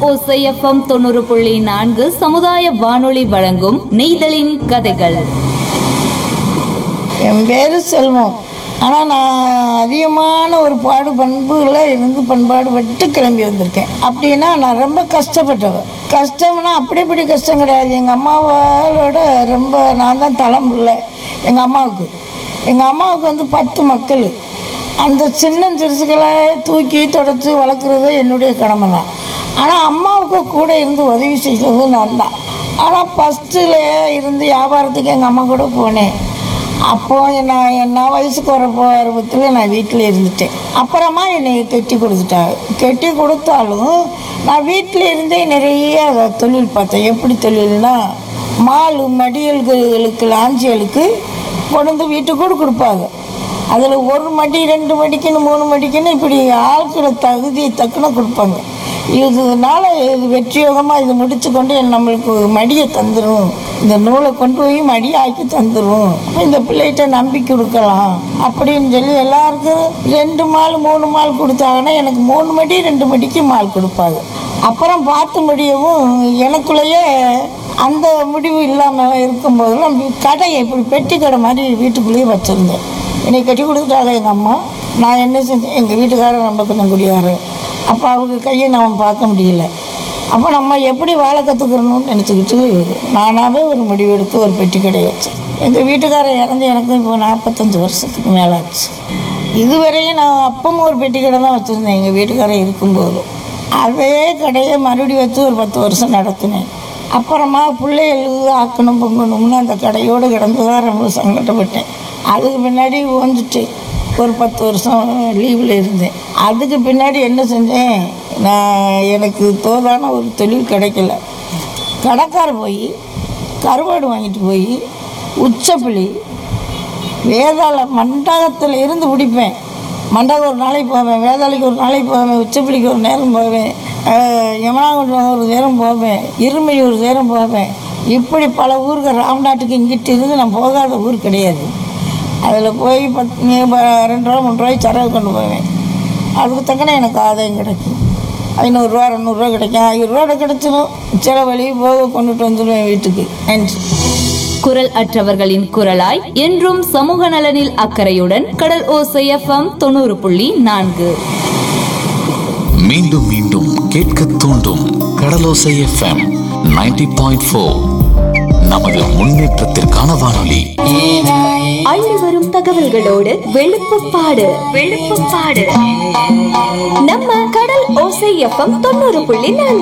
ஓசை எஃப்எம் தொண்ணூறு புள்ளி நான்கு சமுதாய வானொலி வழங்கும் நெய்தலின் கதைகள் என் பேர் செல்வம் ஆனால் நான் அதிகமான ஒரு பாடு பண்புல இருந்து பண்பாடு பட்டு கிளம்பி வந்திருக்கேன் அப்படின்னா நான் ரொம்ப கஷ்டப்பட்டவன் கஷ்டம்னா அப்படி இப்படி கஷ்டம் கிடையாது எங்கள் அம்மாவோட ரொம்ப நான் தான் தலைமுறை எங்கள் அம்மாவுக்கு எங்கள் அம்மாவுக்கு வந்து பத்து மக்கள் அந்த சின்ன சிறுசுகளை தூக்கி தொடச்சி வளர்க்குறது என்னுடைய கடமை தான் ஆனால் அம்மாவுக்கு கூட இருந்து உதவி செய்கிறது நான் தான் ஆனால் ஃபஸ்ட்டில் இருந்து வியாபாரத்துக்கு எங்கள் அம்மா கூட போனேன் அப்போ நான் என்ன வயசுக்கு வர பருவத்தில் நான் வீட்டில் இருந்துட்டேன் அப்புறமா என்னை கட்டி கொடுத்துட்டாங்க கட்டி கொடுத்தாலும் நான் வீட்டில் இருந்தே நிறைய தொழில் பார்த்தேன் எப்படி தொழில்னா மால் மடியல்களுக்கு லாஞ்சிகளுக்கு கொண்டு வந்து வீட்டுக்கு கூட கொடுப்பாங்க அதில் ஒரு மடி ரெண்டு மடிக்குன்னு மூணு மடிக்குன்னு இப்படி ஆட்களை தகுதி தக்குன்னு கொடுப்பாங்க இதனால இது வெற்றியோகமாக இது முடிச்சு கொண்டு நம்மளுக்கு மடியை தந்துடும் இந்த நூலை கொண்டு போய் மடி ஆக்கி தந்துடும் இந்த பிள்ளைகிட்ட நம்பி கொடுக்கலாம் அப்படின்னு சொல்லி எல்லாருக்கும் ரெண்டு மால் மூணு மால் கொடுத்தாங்கன்னா எனக்கு மூணு மடி ரெண்டு மடிக்கு மால் கொடுப்பாங்க அப்புறம் பார்த்து முடியவும் எனக்குள்ளேயே அந்த முடிவு இல்லாமல் இருக்கும்போதெல்லாம் கடை இப்படி பெட்டி கடை மாதிரி வீட்டுக்குள்ளேயே வச்சுருந்தேன் என்னை கட்டி கொடுத்துட்டாங்க எங்கள் அம்மா நான் என்ன செஞ்சேன் எங்கள் வீட்டுக்காரர் ரொம்ப கொஞ்சம் குடியாரன் அப்போ அவங்க கையை நம்ம பார்க்க முடியல அப்போ நம்ம எப்படி வாழை கற்றுக்கணும்னு நினச்சிக்கிட்டு நானாகவே ஒரு முடிவு எடுத்து ஒரு பெட்டி கடை வச்சேன் எங்கள் வீட்டுக்காரர் இறந்து எனக்கு இப்போ நாற்பத்தஞ்சு வருஷத்துக்கு மேலே ஆச்சு இதுவரையும் நான் அப்பவும் ஒரு பெட்டி கடை தான் வச்சுருந்தேன் எங்கள் வீட்டுக்காரர் இருக்கும்போது அதே கடையை மறுபடியும் வச்சு ஒரு பத்து வருஷம் நடத்தினேன் அப்புறமா பிள்ளைகளுக்கு ஆக்கணும் பொங்கணும்னு அந்த கடையோடு கிடந்து தான் ரொம்ப சங்கடப்பட்டேன் அதுக்கு பின்னாடி ஓஞ்சிட்டு ஒரு பத்து வருஷம் லீவில் இருந்தேன் அதுக்கு பின்னாடி என்ன செஞ்சேன் நான் எனக்கு தோதான ஒரு தொழில் கிடைக்கல கடைக்கார போய் கருவாடு வாங்கிட்டு போய் உச்சப்புளி வேதாள மண்டபத்தில் இருந்து பிடிப்பேன் மண்டபம் ஒரு நாளைக்கு போவேன் வேதாளைக்கு ஒரு நாளைக்கு போவேன் உச்சப்பிடிக்கு ஒரு நேரம் போவேன் அஹ் யமுனாகுண்டம் ஒரு நேரம் போவேன் இருமை ஒரு நேரம் போவேன் இப்படி பல ஊருக்கு ராம்நாட்டுக்கு இங்கிட்டு இருந்து நான் போகாத ஊர் கிடையாது அதில் போய் பத்து நீ ப- ரெண்டு ரூபா மூணு ரூபாய்க்கு சரகு கொண்டு போவேன் அதுக்கு தக்கன எனக்கு ஆதாயம் கிடைக்கும் ஐநூறுரூவா ரெநூறுவா கிடைக்கும் ஆயிரம் ரூபா கிடைச்சிடும் சில வழியே போக கொண்டுட்டு வந்துடுவேன் வீட்டுக்கு நன்றி குரல் அற்றவர்களின் குரலாய் என்றும் சமூக நலனில் அக்கறையுடன் கடல் ஓசை எஃப்எம் தொண்ணூறு புள்ளி நான்கு மீண்டும் மீண்டும் கேட்க தூண்டும் கடலோசை எஃப்எம் 90.4 பாயிண்ட் ஃபோர் நமது முன்னேற்றத்திற்கான வானொலி அள்ளி வரும் தகவல்களோடு வெளுப்புப்பாடு வெளுப்புப்பாடு நம்ம கடல் ஓசை எஃப்எம் தொண்ணூறு புள்ளி நான்கு